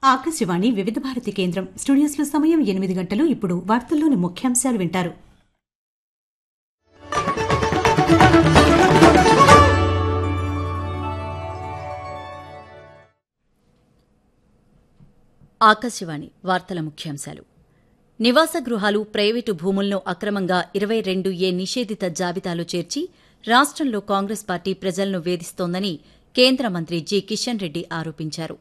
ఆకాశవాణి వివిధ భారతి కేంద్రం స్టూడియోస్లో సమయం ఎనిమిది గంటలు ఇప్పుడు వార్తల్లోని ముఖ్యాంశాలు వింటారు ఆకాశవాణి వార్తల ముఖ్యాంశాలు నివాస గృహాలు ప్రైవేటు భూములను అక్రమంగా ఇరవై రెండు ఏ నిషేధిత జాబితాలో చేర్చి రాష్టంలో కాంగ్రెస్ పార్టీ ప్రజలను వేధిస్తోందని కేంద్ర మంత్రి జి కిషన్ రెడ్డి ఆరోపించారు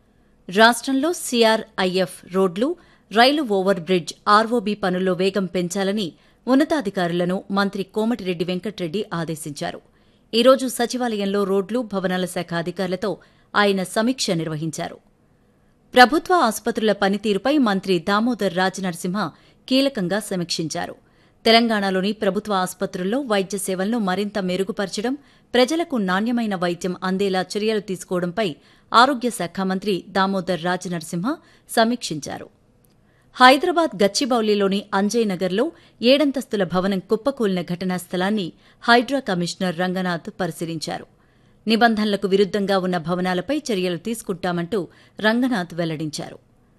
రాష్టంలో సీఆర్ఐఎఫ్ రోడ్లు రైలు ఓవర్ బ్రిడ్జ్ ఆర్ఓబీ పనుల్లో వేగం పెంచాలని ఉన్నతాధికారులను మంత్రి కోమటిరెడ్డి వెంకట్రెడ్డి ఆదేశించారు ఈరోజు సచివాలయంలో రోడ్లు భవనాల శాఖ అధికారులతో ఆయన సమీక్ష నిర్వహించారు ప్రభుత్వ ఆసుపత్రుల పనితీరుపై మంత్రి దామోదర్ రాజ్ నరసింహ కీలకంగా సమీక్షించారు తెలంగాణలోని ప్రభుత్వ ఆసుపత్రుల్లో వైద్య సేవలను మరింత మెరుగుపరచడం ప్రజలకు నాణ్యమైన వైద్యం అందేలా చర్యలు తీసుకోవడంపై ఆరోగ్య శాఖ మంత్రి దామోదర్ రాజ్ నరసింహ సమీక్షించారు హైదరాబాద్ గచ్చిబౌలిలోని అంజయ్ నగర్లో ఏడంతస్తుల భవనం కుప్పకూలిన ఘటనా స్థలాన్ని హైడ్రా కమిషనర్ రంగనాథ్ పరిశీలించారు నిబంధనలకు విరుద్దంగా ఉన్న భవనాలపై చర్యలు తీసుకుంటామంటూ రంగనాథ్ వెల్లడించారు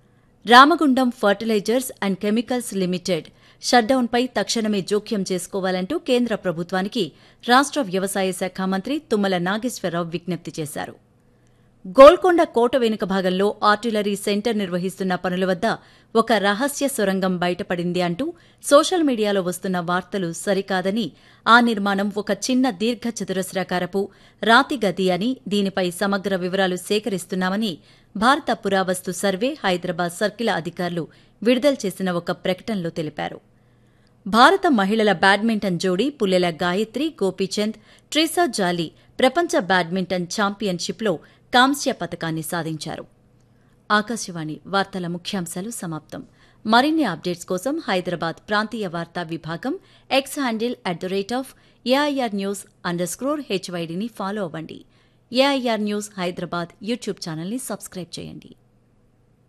Ramagundam fertilizers and chemicals limited షట్డౌన్పై తక్షణమే జోక్యం చేసుకోవాలంటూ కేంద్ర ప్రభుత్వానికి రాష్ట వ్యవసాయ శాఖ మంత్రి తుమ్మల నాగేశ్వరరావు విజ్ఞప్తి చేశారు గోల్కొండ కోట వెనుక భాగంలో ఆర్టిలరీ సెంటర్ నిర్వహిస్తున్న పనుల వద్ద ఒక రహస్య సొరంగం బయటపడింది అంటూ సోషల్ మీడియాలో వస్తున్న వార్తలు సరికాదని ఆ నిర్మాణం ఒక చిన్న దీర్ఘ చతురస్రాకారపు రాతి గది అని దీనిపై సమగ్ర వివరాలు సేకరిస్తున్నామని భారత పురావస్తు సర్వే హైదరాబాద్ సర్కిల్ అధికారులు విడుదల చేసిన ఒక ప్రకటనలో తెలిపారు భారత మహిళల బ్యాడ్మింటన్ జోడీ పుల్లెల గాయత్రి గోపీచంద్ ట్రీసా జాలీ ప్రపంచ బ్యాడ్మింటన్ ఛాంపియన్షిప్లో కాంస్య పథకాన్ని సాధించారు ఆకాశవాణి వార్తల ముఖ్యాంశాలు సమాప్తం మరిన్ని అప్డేట్స్ కోసం హైదరాబాద్ ప్రాంతీయ వార్తా విభాగం X handle at the rate of AIR news underscore హెచ్వైడిని ఫాలో అవ్వండి ఏఐఆర్ న్యూస్ హైదరాబాద్ యూట్యూబ్ ఛానల్ని సబ్స్క్రైబ్ చేయండి